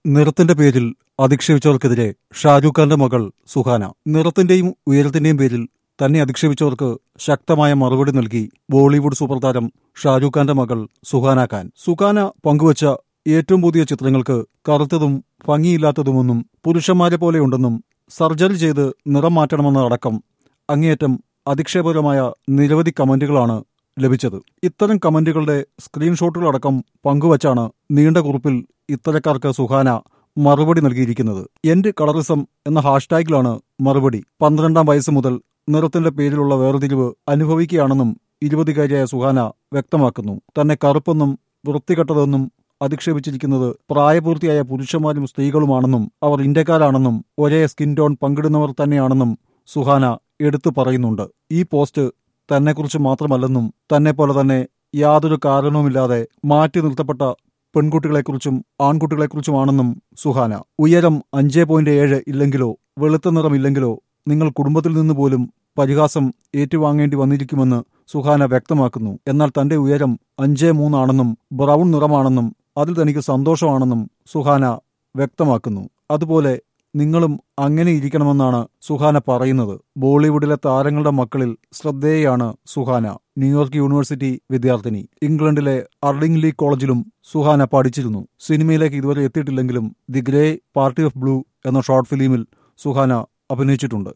നിറത്തിന്റെ പേരിൽ അധിക്ഷേപിച്ചവർക്കെതിരെ ഷാരൂഖ് ഖാന്റെ മകൾ സുഹാന നിറത്തിന്റെയും ഉയരത്തിന്റെയും പേരിൽ തന്നെ അധിക്ഷേപിച്ചവർക്ക് ശക്തമായ മറുപടി നൽകി ബോളിവുഡ് സൂപ്പർ താരം ഷാരൂഖ് ഖാന്റെ മകൾ സുഹാന ഖാൻ സുഹാന പങ്കുവച്ച ഏറ്റവും പുതിയ ചിത്രങ്ങൾക്ക് കറുത്തതും ഭംഗിയില്ലാത്തതുമൊന്നും പുരുഷന്മാരെ പോലെയുണ്ടെന്നും സർജറി ചെയ്ത് നിറം മാറ്റണമെന്ന അടക്കം അങ്ങേയറ്റം അധിക്ഷേപകരമായ നിരവധി കമന്റുകളാണ് ലഭിച്ചത് ഇത്തരം കമന്റുകളുടെ സ്ക്രീൻഷോട്ടുകളടക്കം പങ്കുവച്ചാണ് നീണ്ട കുറിപ്പിൽ ഇത്തരക്കാർക്ക് സുഹാന മറുപടി നൽകിയിരിക്കുന്നത് എൻഡ് കളറിസം എന്ന ഹാഷ്ടാഗിലാണ് മറുപടി പന്ത്രണ്ടാം വയസ്സ് മുതൽ നിറത്തിന്റെ പേരിലുള്ള വേർതിരിവ് അനുഭവിക്കുകയാണെന്നും ഇരുപതുകാരിയായ സുഹാന വ്യക്തമാക്കുന്നു തന്നെ കറുപ്പെന്നും വൃത്തികെട്ടതെന്നും അധിക്ഷേപിച്ചിരിക്കുന്നത് പ്രായപൂർത്തിയായ പുരുഷന്മാരും സ്ത്രീകളുമാണെന്നും അവർ ഇന്ത്യക്കാരാണെന്നും ഒരേ സ്കിൻ ടോൺ പങ്കിടുന്നവർ തന്നെയാണെന്നും സുഹാന എടുത്തു പറയുന്നുണ്ട് ഈ പോസ്റ്റ് തന്നെക്കുറിച്ച് മാത്രമല്ലെന്നും തന്നെ പോലെ തന്നെ യാതൊരു കാരണവുമില്ലാതെ മാറ്റി നിർത്തപ്പെട്ട പെൺകുട്ടികളെക്കുറിച്ചും ആൺകുട്ടികളെക്കുറിച്ചുമാണെന്നും സുഹാന ഉയരം അഞ്ച് പോയിന്റ് ഏഴ് ഇല്ലെങ്കിലോ വെളുത്ത നിറമില്ലെങ്കിലോ നിങ്ങൾ കുടുംബത്തിൽ നിന്ന് പോലും പരിഹാസം ഏറ്റുവാങ്ങേണ്ടി വന്നിരിക്കുമെന്ന് സുഹാന വ്യക്തമാക്കുന്നു എന്നാൽ തന്റെ ഉയരം അഞ്ച് മൂന്നാണെന്നും ബ്രൗൺ നിറമാണെന്നും അതിൽ തനിക്ക് സന്തോഷമാണെന്നും സുഹാന വ്യക്തമാക്കുന്നു അതുപോലെ നിങ്ങളും അങ്ങനെ ഇരിക്കണമെന്നാണ് സുഹാന പറയുന്നത് ബോളിവുഡിലെ താരങ്ങളുടെ മക്കളിൽ ശ്രദ്ധേയാണ് സുഹാന ന്യൂയോർക്ക് യൂണിവേഴ്സിറ്റി വിദ്യാർത്ഥിനി ഇംഗ്ലണ്ടിലെ അർലിംഗ്ലി കോളേജിലും സുഹാന പഠിച്ചിരുന്നു സിനിമയിലേക്ക് ഇതുവരെ എത്തിയിട്ടില്ലെങ്കിലും the grey party of blue എന്ന ഷോർട്ട് ഫിലിമിൽ സുഹാന അഭിനയിച്ചിട്ടുണ്ട്